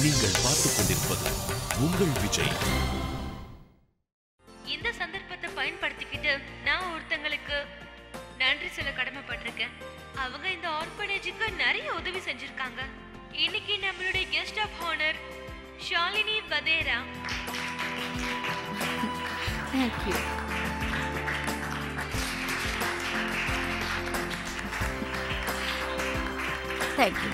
நீங்கள் பார்த்துக் கொண்டிருப்பது உங்கள் விஜய் இந்த சந்தர்ப்பத்தை பயன்படுத்திக்கிட்டு நான் ஒருத்தங்களுக்கு நன்றி சொல்ல கடமைப்பட்டிருக்கேன் அவங்க இந்த ஆர்பனேஜுக்கு நிறைய உதவி செஞ்சிருக்காங்க இன்னைக்கு நம்மளுடைய guest of honour Shalini Vadera thank you thank you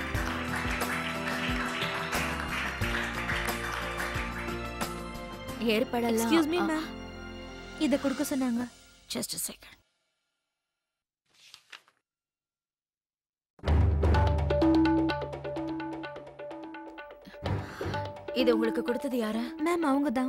ஏற்படலாம் எக்ஸ்கியூஸ் மீ மேம் இத கொடுக்க சொன்னாங்க ஜஸ்ட் செகண்ட் இது உங்களுக்கு கொடுத்தது யாரு மேம் அவங்க தான்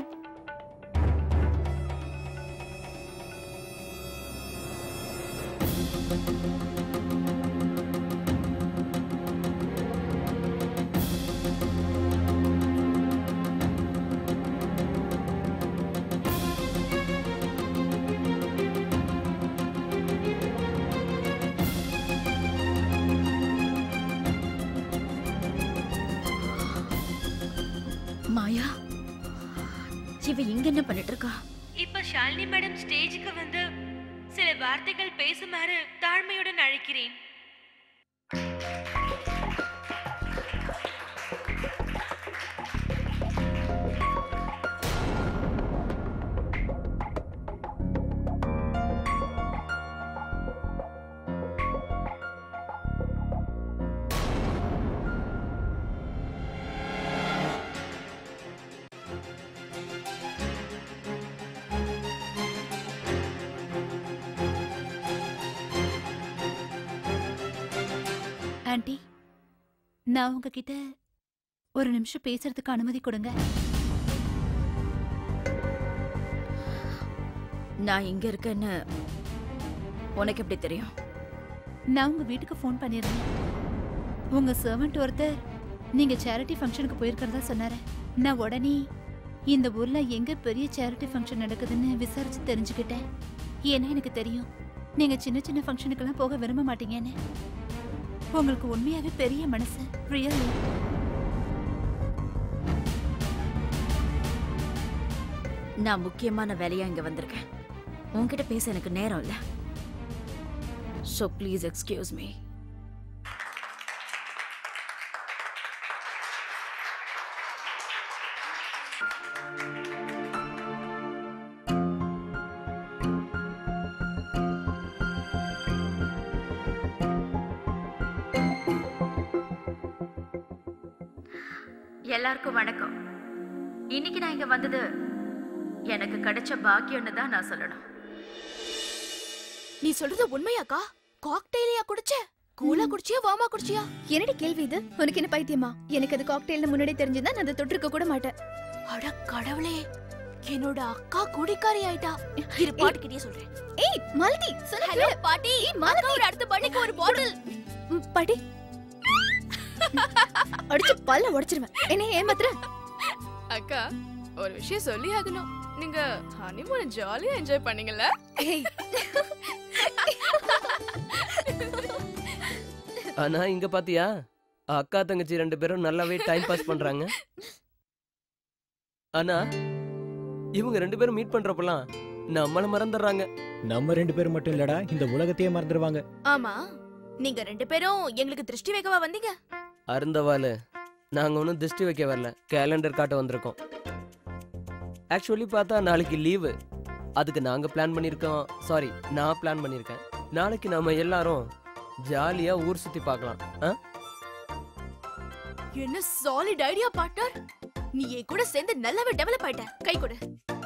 மாயா இவ இங்க என்ன பண்ணிட்டு இருக்கா இப்ப ஷாலினி மேடம் ஸ்டேஜுக்கு வந்து சில வார்த்தைகள் பேசுமாறு தாழ்மையுடன் அழைக்கிறேன் ஆண்டி நான் உங்ககிட்ட ஒரு நிமிஷம் பேசுறதுக்கு அனுமதி கொடுங்க நான் இங்க இருக்கேன்னு உனக்கு எப்படி தெரியும் நான் உங்க வீட்டுக்கு ஃபோன் பண்ணியிருந்தேன் உங்க சர்வெண்ட் ஒருத்தர் நீங்க சேரிட்டி ஃபங்க்ஷனுக்கு போயிருக்கிறதா சொன்னாரு நான் உடனே இந்த ஊர்ல எங்க பெரிய சேரிட்டி ஃபங்க்ஷன் நடக்குதுன்னு விசாரிச்சு தெரிஞ்சுக்கிட்டேன் ஏன்னா எனக்கு தெரியும் நீங்க சின்ன சின்ன ஃபங்க்ஷனுக்கெல்லாம் போக விரும்ப மாட்டீங்கன்னு உங்களுக்கு உண்மையாவே பெரிய மனசு ரியலி நான் முக்கியமான வேலையா இங்க வந்திருக்கேன் உன்கிட்ட பேச எனக்கு நேரம் இல்ல ஸோ ப்ளீஸ் எக்ஸ்கியூஸ் மீ எல்லாருக்கும் வணக்கம் இன்னைக்கு நான் இங்க வந்தது எனக்கு கிடைச்ச பாக்கியம்னு தான் நான் சொல்லணும் நீ சொல்றது உண்மையாக்கா காக்டெயிலையா குடிச்ச கூலா குடிச்சியா வாமா குடிச்சியா என்னடி கேள்வி இது உனக்கு என்ன பைத்தியமா எனக்கு அது காக்டெயில்னு முன்னாடி தெரிஞ்சிருந்தா நான் அதை தொட்டிருக்க கூட மாட்டேன் அட கடவுளே என்னோட அக்கா குடிக்காரி ஆயிட்டா இரு பாட்டுக்கிட்டே சொல்றேன் ஏய் மாலதி சொன்ன ஹலோ கேளு. பாட்டி ஏய், மாலதி. ஒரு அடுத்த பண்ணிக்கு ஒரு பாட்டில் ம், பாட்டி அடிச்சு பல்ல உடைச்சிருவேன் என்ன ஏமாத்துற அக்கா ஒரு விஷயம் சொல்லி ஆகணும் நீங்க ஹனிமூன் ஜாலியா என்ஜாய் பண்ணீங்கல்ல ஏய் ஆனா இங்க பாத்தியா அக்கா தங்கச்சி ரெண்டு பேரும் நல்லாவே டைம் பாஸ் பண்றாங்க ஆனா இவங்க ரெண்டு பேரும் மீட் பண்றப்பலாம் நம்மள மறந்துடுறாங்க நம்ம ரெண்டு பேரும் மட்டும் இல்லடா இந்த உலகத்தையே மறந்துடுவாங்க ஆமா நீங்க ரெண்டு பேரும் எங்களுக்கு திருஷ்டி வைக்கவா வந்தீங்க அருந்தவாலு நாங்க ஒன்றும் திருஷ்டி வைக்க வரல கேலண்டர் காட்ட வந்திருக்கோம் ஆக்சுவலி பார்த்தா நாளைக்கு லீவு அதுக்கு நாங்க பிளான் பண்ணியிருக்கோம் சாரி நான் பிளான் பண்ணியிருக்கேன் நாளைக்கு நாம எல்லாரும் ஜாலியா ஊர் சுத்தி பார்க்கலாம் ஆ? என்ன சாலிட் ஐடியா பார்ட்னர் நீ என் கூட சேர்ந்து நல்லாவே டெவலப் ஆயிட்ட கை கொடு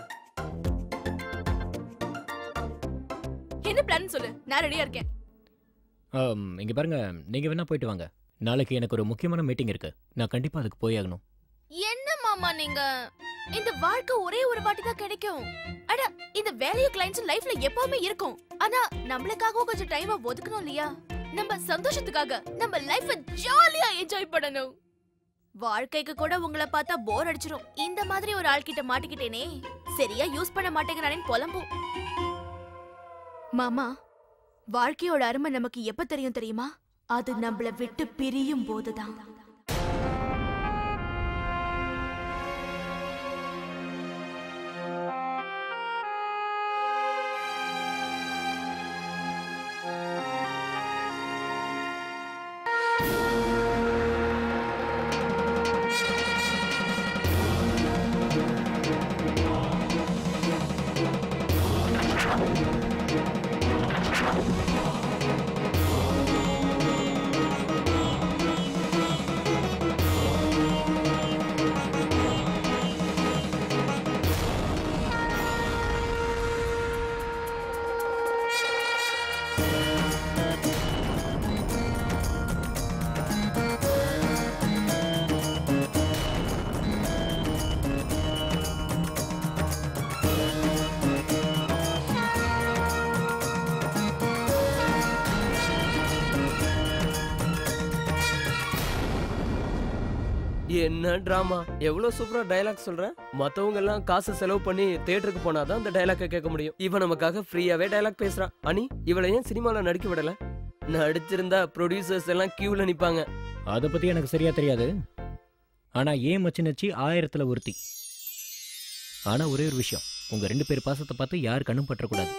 என்ன பிளான் சொல்லு நான் ரெடியா இருக்கேன் ஆம், இங்க பாருங்க நீங்க வேணா போயிட்டு வாங்க நாளைக்கு எனக்கு ஒரு முக்கியமான மீட்டிங் இருக்கு நான் கண்டிப்பா அதுக்கு போய் ஆகணும் என்ன மாமா நீங்க இந்த வாழ்க்கை ஒரே ஒரு வாட்டி தான் கிடைக்கும் அட இந்த வேல்யூ கிளைண்ட்ஸ் லைஃப்ல எப்பவுமே இருக்கும் ஆனா நம்மளுக்காகவும் கொஞ்சம் டைம் ஒதுக்கணும் இல்லையா நம்ம சந்தோஷத்துக்காக நம்ம லைஃப ஜாலியா என்ஜாய் பண்ணணும் வாழ்க்கைக்கு கூட உங்களை பார்த்தா போர் அடிச்சிரும் இந்த மாதிரி ஒரு ஆள்கிட்ட மாட்டிக்கிட்டேனே சரியா யூஸ் பண்ண மாட்டேங்கிறானேன்னு புலம்பும் மாமா வாழ்க்கையோட அருமை நமக்கு எப்ப தெரியும் தெரியுமா அது நம்மள விட்டு பிரியும் போதுதான் என்ன டிராமா எவ்வளவு சூப்பரா டயலாக் சொல்றேன் மத்தவங்க எல்லாம் காசு செலவு பண்ணி தியேட்டருக்கு போனாதான் அந்த டயலாக்க கேட்க முடியும் இவன் நமக்காக ஃப்ரீயாவே டயலாக் பேசுறான் அனி இவளை ஏன் சினிமால நடிக்க விடல நடிச்சிருந்தா ப்ரொடியூசர்ஸ் எல்லாம் கியூல நிப்பாங்க அதை பத்தி எனக்கு சரியா தெரியாது ஆனா ஏன் மச்சி நச்சி ஆயிரத்துல ஒருத்தி ஆனா ஒரே ஒரு விஷயம் உங்க ரெண்டு பேர் பாசத்தை பார்த்து யார் கண்ணும் பற்றக்கூடாது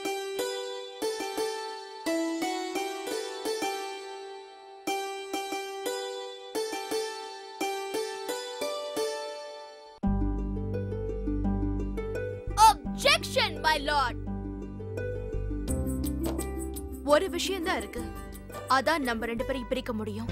objection my lord ஒரு விஷயம் தான் இருக்கு அதான் நம்ம ரெண்டு பேரையும் பிரிக்க முடியும்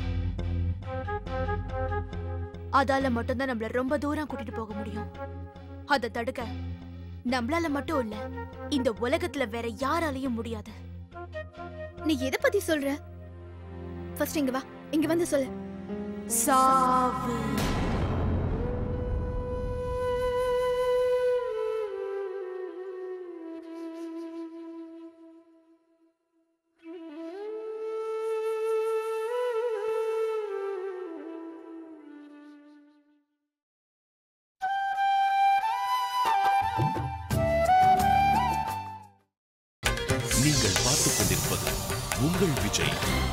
அதால மட்டும்தான் நம்மள ரொம்ப தூரம் கூட்டிட்டு போக முடியும் அதை தடுக்க நம்மளால மட்டும் இல்ல இந்த உலகத்துல வேற யாராலையும் முடியாது நீ எதை பத்தி சொல்ற ஃபர்ஸ்ட் இங்க வா இங்க வந்து சொல்லு சாவு நீங்கள் பார்த்துக் கொண்டிருப்பது உங்கள் விஜய்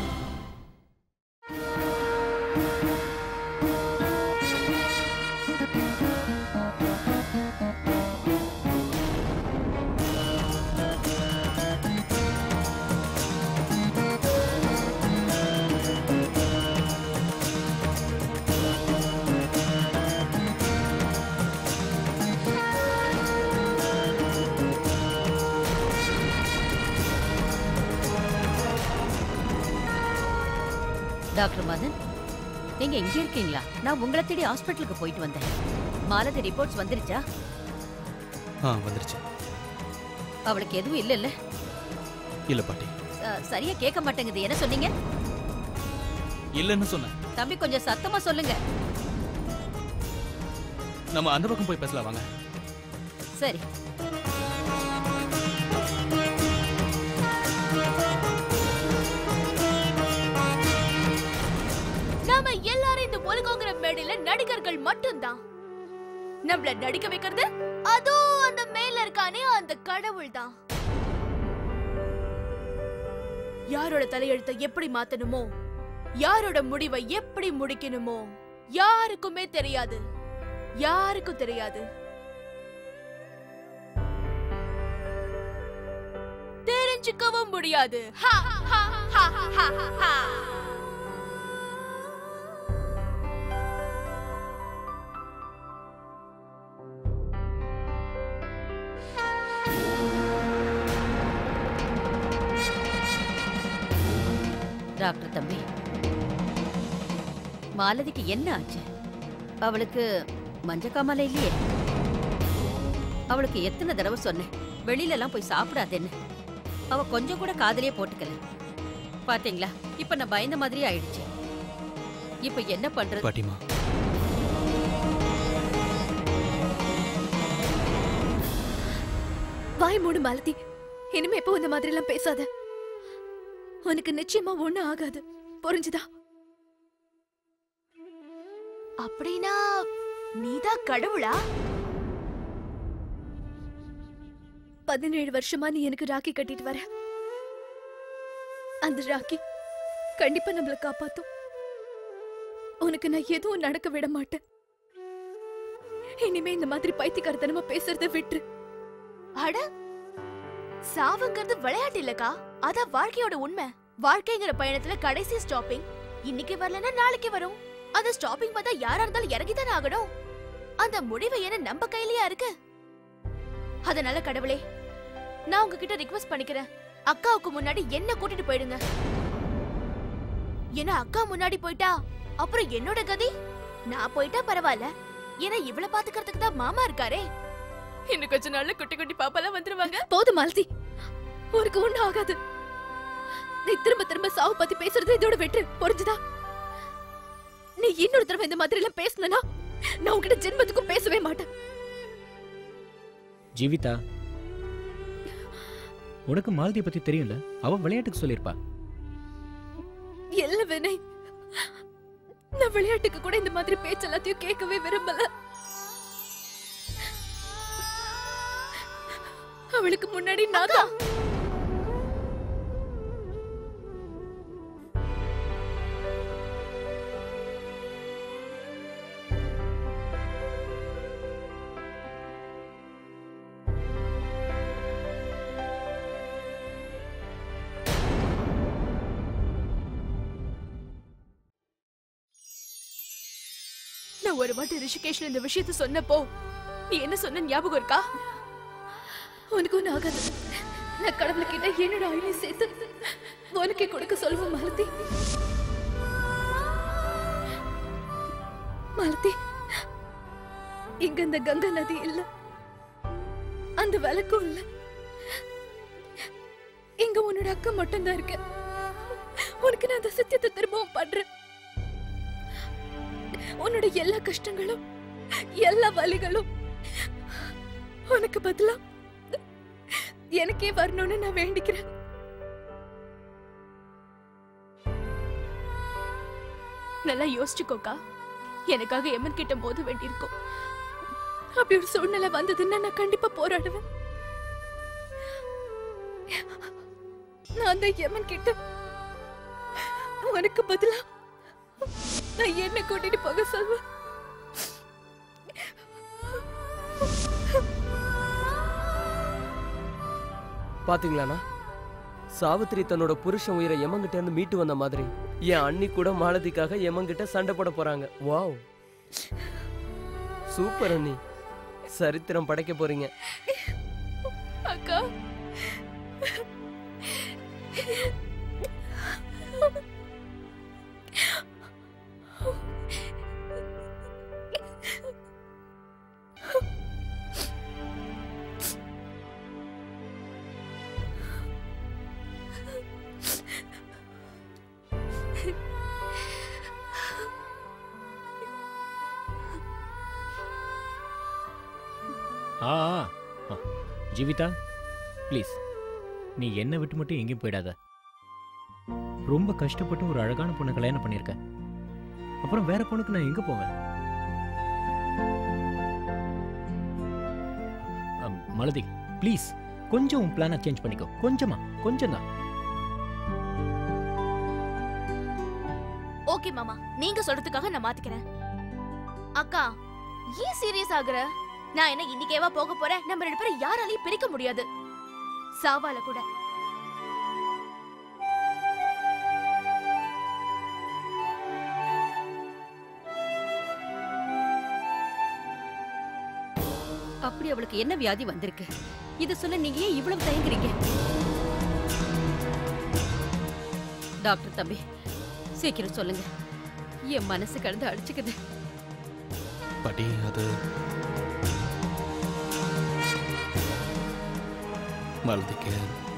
டாக்டர் மதன் நீங்க இங்க இருக்கீங்களா நான் உங்களை தேடி ஹாஸ்பிட்டலுக்கு போயிட்டு வந்தேன் மாலதி ரிப்போர்ட்ஸ் வந்துருச்சா ஆ வந்துருச்சு அவளுக்கு எதுவும் இல்லைல்ல இல்ல பாட்டி அஹ், சரியா கேட்க மாட்டேங்குது என்ன சொன்னீங்க இல்லைன்னு சொன்னேன் தம்பி கொஞ்சம் சத்தமா சொல்லுங்க நம்ம அந்த பக்கம் போய் பேசலாம் வாங்க சரி நாம எல்லாரும் இந்த உலகங்கிற மேடையில நடிகர்கள் மட்டும்தான் நம்மள நடிக்க வைக்கிறது அதோ அந்த மேல இருக்கானே அந்த கடவுள் தான் யாரோட தலையெழுத்தை எப்படி மாத்தணுமோ யாரோட முடிவை எப்படி முடிக்கணுமோ யாருக்குமே தெரியாது யாருக்கும் தெரியாது தெரிஞ்சுக்கவும் முடியாது ஹா, ஹா, ஹா, ஹா, ஹா. டாக்டர் தம்பி மாலதிக்கு என்ன ஆச்சு அவளுக்கு மஞ்சக்காமலை இல்லையே அவளுக்கு எத்தனை தடவை சொன்னேன் வெளியில எல்லாம் போய் சாப்பிடாதேன்னு அவ கொஞ்சம் கூட காதலியே போட்டுக்கல பாத்தீங்களா இப்ப நான் பயந்த மாதிரி ஆயிடுச்சு இப்ப என்ன பண்றது பாட்டிமா வாய் மூடு மாலதி இனிமே எப்போ இந்த மாதிரி எல்லாம் பேசாத உனக்கு நிச்சயமா ஒண்ணு ஆகாது புரிஞ்சுதா அப்படின்னா நீதான் கடவுளா பதினேழு வருஷமா நீ எனக்கு ராக்கி கட்டிட்டு வர அந்த ராக்கி கண்டிப்பா நம்மள காப்பாத்தும் உனக்கு நான் எதுவும் நடக்க விட மாட்டேன் இனிமே இந்த மாதிரி பைத்தியக்காரத்தனமா பேசுறத விட்டுரு அட சாவுங்கிறது விளையாட்டு இல்லக்கா அதான் வாழ்க்கையோட உண்மை வாழ்க்கைங்கிற பயணத்துல கடைசி ஸ்டாப்பிங் இன்னைக்கு வரலன்னா நாளைக்கு வரும் அந்த ஸ்டாப்பிங் பார்த்தா யாரா இருந்தாலும் இறங்கித்தானே ஆகணும் அந்த முடிவு என்ன நம்ம கையிலயா இருக்கு அதனால கடவுளே நான் உங்ககிட்ட ரிக்வெஸ்ட் பண்ணிக்கிறேன் அக்காவுக்கு முன்னாடி என்ன கூட்டிட்டு போயிடுங்க ஏன்னா அக்கா முன்னாடி போயிட்டா அப்புறம் என்னோட கதி நான் போயிட்டா பரவாயில்ல ஏன்னா இவள பாத்துக்கிறதுக்கு தான் மாமா இருக்காரே இன்னும் கொஞ்ச நாள்ல குட்டி குட்டி பாப்பாலாம் வந்துருவாங்க போதும் மாலதி உனக்கு ஒண்ணு ஆகாது நீ திரும்ப திரும்ப சாவு பத்தி பேசுறது இதோட விட்டுரு புரிஞ்சுதா நீ இன்னொரு தடவை இந்த மாதிரி எல்லாம் பேசுனா நான் உன்கிட்ட ஜென்மத்துக்கும் பேசவே மாட்டேன் ஜீவிதா உனக்கு மாலதியை பத்தி தெரியும்ல அவ விளையாட்டுக்கு சொல்லியிருப்பா இல்ல வினய் நான் விளையாட்டுக்கு கூட இந்த மாதிரி பேச்சு எல்லாத்தையும் கேட்கவே விரும்பல அவளுக்கு முன்னாடி நான் தான் நான் ஒரு வாட்டி ரிஷிகேஷ்ல இந்த விஷயத்த சொன்னப்போ நீ என்ன சொன்ன ஞாபகம் இருக்கா உனக்கு ஒண்ணு ஆகாது நான் கடவுள் கிட்ட என்னோட ஆயுளையும் சேர்த்து உனக்கே கொடுக்க சொல்லுவேன் மாலதி மாலதி இங்க இந்த கங்கா நதி இல்ல அந்த விளக்கும் இல்ல இங்க உன்னோட அக்கா மட்டும்தான் இருக்கு உனக்கு நான் அந்த சத்தியத்தை திரும்பவும் பண்றேன் உன்னோட எல்லா கஷ்டங்களும் எல்லா வலிகளும் உனக்கு பதிலா எனக்கே வரணும்னு நான் வேண்டிக்கிறேன் நல்லா யோசிச்சுக்கோக்கா எனக்காக எமன் கிட்ட மோத வேண்டியிருக்கும் அப்படி ஒரு சூழ்நிலை வந்ததுன்னா நான் கண்டிப்பா போராடுவேன் நான் அந்த எமன் கிட்ட உனக்கு பதிலா நான் என்ன கூட்டிட்டு போக சொல்வேன் பாத்தீங்களாண்ணா சாவித்திரி தன்னோட புருஷன் உயிரை எமங்கிட்ட இருந்து மீட்டு வந்த மாதிரி என் அண்ணி கூட மாலதிக்காக எமங்கிட்ட சண்டை போட போறாங்க வாவ் சூப்பர் அண்ணி சரித்திரம் படைக்க போறீங்க அக்கா ஆ ஆ, ஆ. ஜீவிதா ப்ளீஸ் நீ என்னை விட்டு மட்டும் எங்கேயும் போயிடாத ரொம்ப கஷ்டப்பட்டு ஒரு அழகான பொண்ணை கல்யாணம் பண்ணியிருக்க அப்புறம் வேற பொண்ணுக்கு நான் எங்கே போவேன் அம், மலதி ப்ளீஸ் கொஞ்சம் உன் பிளானை சேஞ்ச் பண்ணிக்கோ கொஞ்சமா கொஞ்சம் தான் ஓகே மாமா நீங்க சொல்றதுக்காக நான் மாத்திக்கிறேன் அக்கா ஏன் சீரியஸ் ஆகுற நான் என்ன இன்னைக்கேவா போக போறேன் நம்ம ரெண்டு பேரும் யாராலையும் பிரிக்க முடியாது சாவால கூட அப்படி அவளுக்கு என்ன வியாதி வந்திருக்கு இத சொல்ல நீங்க ஏன் இவ்வளவு தயங்குறீங்க டாக்டர் தம்பி சீக்கிரம் சொல்லுங்க என் மனசு கடந்து அடிச்சுக்குது பாட்டி அது மாலதிக்கு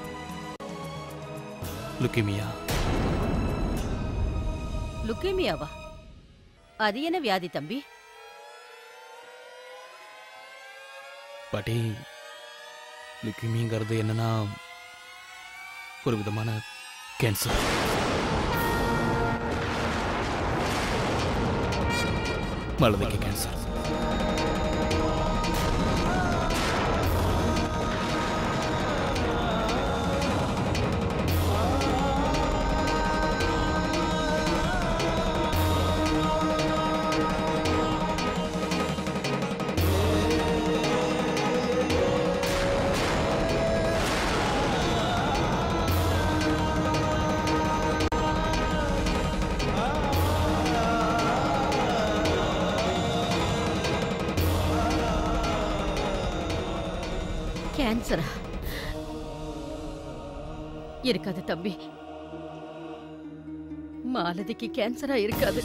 லுக்கிமியா லுக்கேமியாவா அது என்ன வியாதி தம்பி பாட்டி லுக்கிமிங்கிறது என்னன்னா ஒரு விதமான கேன்சர் மாலதிக்கு கேன்சர் கேன்சரா இருக்காது தம்பி மாலதிக்கு கேன்சரா இருக்காது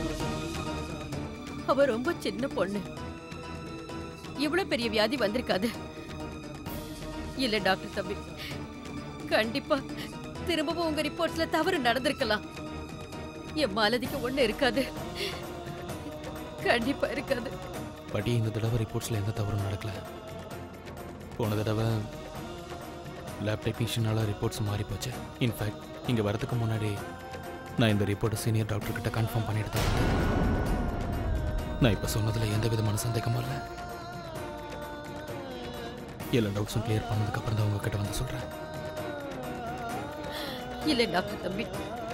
அவ ரொம்ப சின்ன பொண்ணு இவ்வளவு பெரிய வியாதி வந்திருக்காது இல்ல டாக்டர் தம்பி கண்டிப்பா திரும்பவும் உங்க ரிப்போர்ட்ஸ்ல தவறு நடந்திருக்கலாம் என் மாலதிக்கு ஒண்ணு இருக்காது கண்டிப்பா இருக்காது பாட்டி இந்த தடவை ரிப்போர்ட்ஸில் எந்த தவறும் நடக்கல போன தடவை லேப் டெக்னீஷியனால ரிப்போர்ட்ஸ் மாறி போச்சு இன்ஃபேக்ட் இங்கே வரதுக்கு முன்னாடி நான் இந்த ரிப்போர்ட்டை சீனியர் டாக்டர் கிட்ட கன்ஃபார்ம் பண்ணிட்டு தான் வந்தேன். நான் இப்போ சொன்னதில் எந்த விதமான சந்தேகமும் இல்லை எல்லா டவுட்ஸும் கிளியர் பண்ணதுக்கு அப்புறம் தான் உங்ககிட்ட வந்து சொல்கிறேன் இல்ல டாக்டர் தம்பி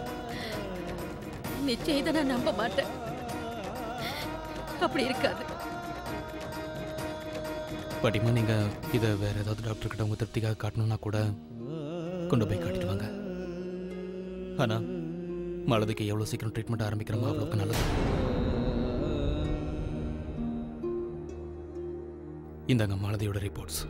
நிச்சயம் இதை நான் நம்ப மாட்டேன் அப்படி இருக்காது பாட்டிமா நீங்கள் இதை வேற ஏதாவது டாக்டர் கிட்ட உங்கள் திருப்திக்காக காட்டணும்னா கூட கொண்டு போய் காட்டிட்டு வாங்க ஆனால் மாலதிக்கு எவ்வளோ சீக்கிரம் ட்ரீட்மெண்ட் ஆரம்பிக்கிறோமோ அவ்வளோக்கு நல்லது இந்தாங்க மாலதியோட ரிப்போர்ட்ஸ்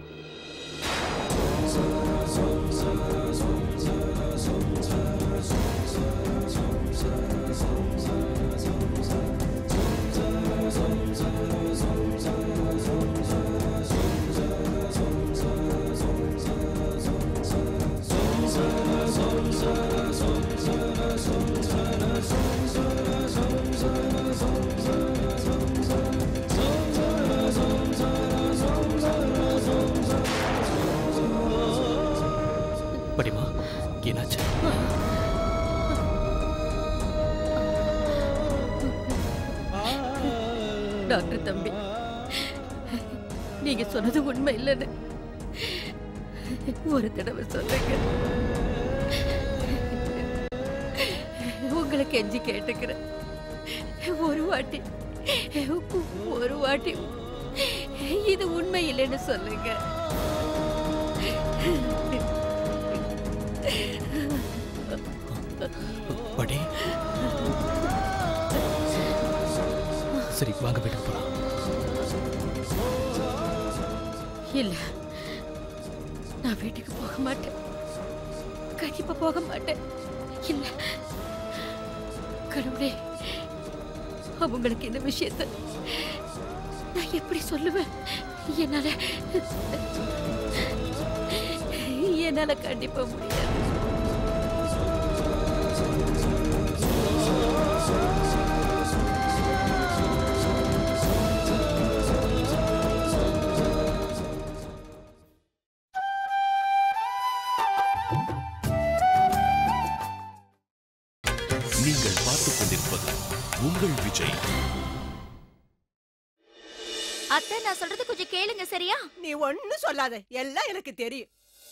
படிமா என்னாச்சு டாக்டர் தம்பி நீங்க சொன்னது உண்மை இல்லைன்னு ஒரு தடவை சொல்லுங்க உங்களை கெஞ்சி கேட்டுக்கிறேன் ஒரு வாட்டி ஒரு வாட்டி இது உண்மை இல்லைன்னு சொல்லுங்க படி சரி வாங்க வீட்டுக்கு போகலாம் இல்ல நான் வீட்டுக்கு போக மாட்டேன் கண்டிப்பா போக மாட்டேன் இல்ல கடவுளே அவங்களுக்கு இந்த விஷயத்த நான் எப்படி சொல்லுவேன் என்னால என்னால கண்டிப்பா முடியாது நீங்கள் பார்த்துக் கொண்டிருப்பது உங்கள் விஜய் அத்தை நான் சொல்றது கொஞ்சம் கேளுங்க சரியா நீ ஒண்ணும் சொல்லாத எல்லாம் எனக்கு தெரியும்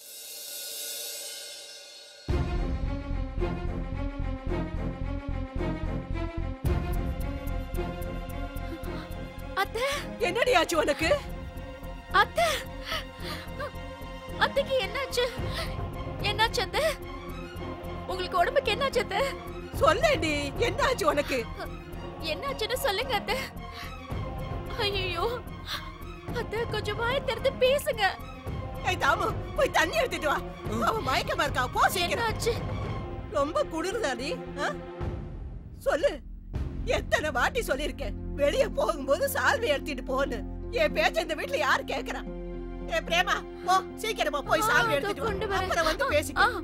அத்தை என்னடி ஆச்சு உனக்கு அத்தை அத்தைக்கு என்னாச்சு என்னாச்சு அத்தை உங்களுக்கு உடம்புக்கு என்னாச்சு அத்தை சொல்லேடி என்ன ஆச்சு உனக்கு என்னாச்சுன்னு சொல்லுங்க அத்தை ஐயோ அத்தை கொஞ்சம் வாய் திறந்து பேசுங்க ஏய் தாமு போய் தண்ணி எடுத்துட்டு வா அவன் மயக்கமா இருக்கா போ சீக்கிரம் என்னாச்சு ரொம்ப குளிருதாடி ஆ? சொல்லு எத்தனை வாட்டி சொல்லிருக்கேன் வெளிய போகும்போது சால்வை எடுத்துட்டு போன்னு என் பேச்ச இந்த வீட்ல யாரு கேக்குறா ஏ பிரேமா போ சீக்கிரமா போய் சால்வை ஆ, எடுத்துட்டு கொண்டு வா வரேன். அப்புறம் வந்து ஆ, பேசிக்க ஆ.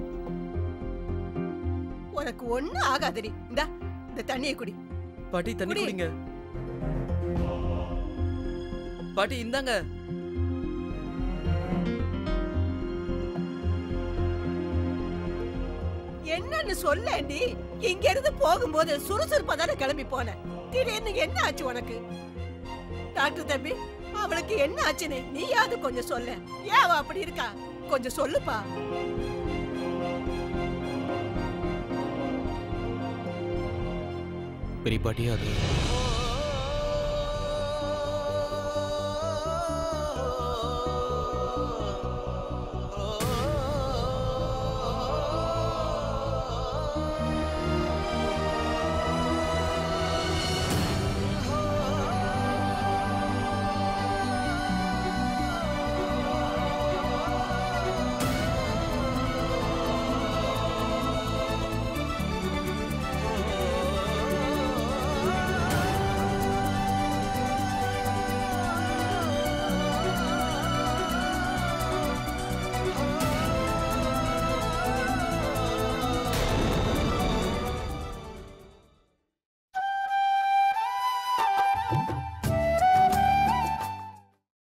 உனக்கு ஒண்ணும் ஆகாதடி இந்தா இந்த தண்ணியை குடி பாட்டி தண்ணி குடி. குடிங்க பாட்டி இந்தாங்க என்னன்னு சொல்லேண்டி இங்க இருந்து போகும்போது சுறுசுறுப்பா தானே கிளம்பி போன திடீர்னு என்ன ஆச்சு உனக்கு டாக்டர் தம்பி அவளுக்கு என்ன ஆச்சுன்னு நீயாவது கொஞ்சம் சொல்ல ஏன் அவ அப்படி இருக்கா கொஞ்சம் சொல்லுப்பா பெரிய பாட்டி அது